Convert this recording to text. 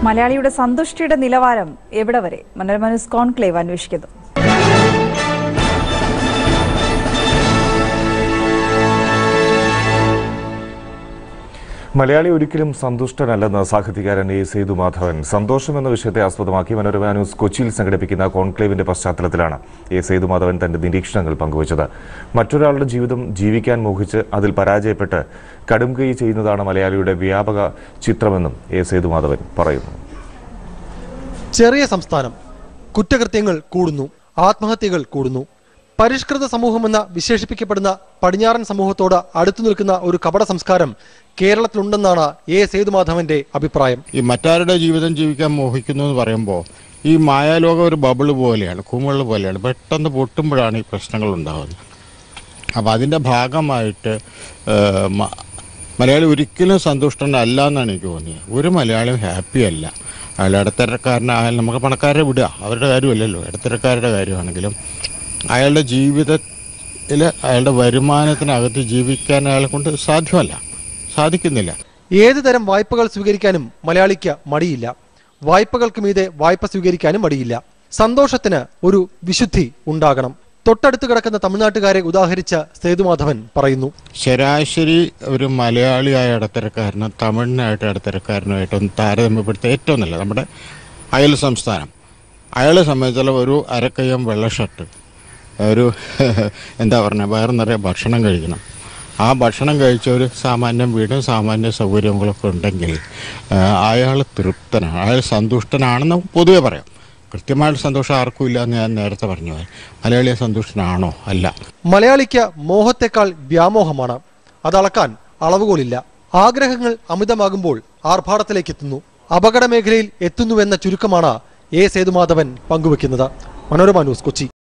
മലയാളിയുടെ സന്തുഷ്ടിയുടെ നിലവാരം എവിടെ വരെ മനോരമ ന്യൂസ് കോൺക്ലേവ് അന്വേഷിക്കുന്നു മലയാളി ഒരിക്കലും സന്തുഷ്ടനല്ലെന്ന് സാഹിത്യകാരൻ എ സേതുമാധവൻ സന്തോഷം എന്ന വിഷയത്തെ ആസ്പദമാക്കി മനോരമ ന്യൂസ് കൊച്ചിയിൽ സംഘടിപ്പിക്കുന്ന കോൺക്ലേവിന്റെ പശ്ചാത്തലത്തിലാണ് എ സേതുമാധവൻ തന്റെ നിരീക്ഷണങ്ങൾ പങ്കുവച്ചത് മറ്റൊരാളുടെ ജീവിതം ജീവിക്കാൻ മോഹിച്ച് അതിൽ പരാജയപ്പെട്ട് കടുംകൈ ചെയ്യുന്നതാണ് മലയാളിയുടെ വ്യാപക ചിത്രമെന്നും എ സേതുമാധവൻ പറയുന്നു ചെറിയ സംസ്ഥാനം കുറ്റകൃത്യങ്ങൾ കൂടുന്നു ആത്മഹത്യകൾ കൂടുന്നു പരിഷ്കൃത സമൂഹമെന്ന് വിശേഷിപ്പിക്കപ്പെടുന്ന പടിഞ്ഞാറൻ സമൂഹത്തോട് അടുത്തു നിൽക്കുന്ന ഒരു കപട സംസ്കാരം കേരളത്തിലുണ്ടെന്നാണ് എ സേതുമാധവന്റെ അഭിപ്രായം ഈ മറ്റാരുടെ ജീവിതം ജീവിക്കാൻ മോഹിക്കുന്നു എന്ന് പറയുമ്പോൾ ഈ മായാലോകം ഒരു ബബിള് പോലെയാണ് കുമിള് പോലെയാണ് പെട്ടെന്ന് പൊട്ടുമ്പോഴാണ് ഈ പ്രശ്നങ്ങൾ ഉണ്ടാകുന്നത് അപ്പോൾ അതിൻ്റെ ഭാഗമായിട്ട് ഏഹ്, മ- മലയാളി ഒരിക്കലും സന്തുഷ്ടനല്ല എന്നാണ് എനിക്ക് തോന്നിയത് ഒരു മലയാളിയും ഹാപ്പി അല്ല അയാൾ ഇടത്തരക്കാരനായാലും നമുക്ക് പണക്കാരെ വിടുക അവരുടെ കാര്യമല്ലല്ലോ ഇടത്തരക്കാരുടെ കാര്യമാണെങ്കിലും അയാളുടെ ജീവിതത്തിൽ അയാളുടെ വരുമാനത്തിനകത്ത് ജീവിക്കാൻ അയാളെ കൊണ്ട് സാധ്യമല്ല സാധിക്കുന്നില്ല ഏത് തരം വായ്പകൾ സ്വീകരിക്കാനും മലയാളിക്ക് മടിയില്ല വായ്പകൾക്ക് മീതെ വായ്പ സ്വീകരിക്കാനും മടിയില്ല സന്തോഷത്തിന് ഒരു വിശുദ്ധി ഉണ്ടാകണം തൊട്ടടുത്ത് കിടക്കുന്ന തമിഴ്നാട്ടുകാരെ ഉദാഹരിച്ച സേതുമാധവൻ പറയുന്നു ശരാശരി ഒരു മലയാളിയായ ഇടത്തരക്കാരനും തമിഴിനായിട്ട് ഇടത്തരക്കാരനുമായിട്ടൊന്ന് താരതമ്യപ്പെടുത്തിയ ഏറ്റവും നല്ലത് നമ്മുടെ അയൽ സംസ്ഥാനം അയാളെ സംബന്ധിച്ചുള്ള ഒരു അരക്കയ്യം വെള്ള ഷർട്ട് ഒരു എന്താ പറയുക വയറു നിറയെ ഭക്ഷണം കഴിക്കണം ആ ഭക്ഷണം കഴിച്ച ഒരു സാമാന്യം വീടും സാമാന്യ സൗകര്യങ്ങളൊക്കെ ഉണ്ടെങ്കിൽ അയാൾ തൃപ്തനാണ് അയാൾ സന്തുഷ്ടനാണെന്ന് പൊതുവെ പറയാം കൃത്യമായിട്ട് സന്തോഷം ആർക്കും ഇല്ല എന്ന് ഞാൻ നേരത്തെ പറഞ്ഞു മലയാളിയെ സന്തുഷ്ടനാണോ അല്ല മലയാളിക്ക് മോഹത്തെക്കാൾ വ്യാമോഹമാണ് അതളക്കാൻ അളവുകോലില്ല ആഗ്രഹങ്ങൾ അമിതമാകുമ്പോൾ ആർഭാടത്തിലേക്ക് എത്തുന്നു അപകട മേഖലയിൽ എത്തുന്നുവെന്ന ചുരുക്കമാണ് എ സേതുമാധവൻ പങ്കുവെക്കുന്നത് മനോരമ ന്യൂസ് കൊച്ചി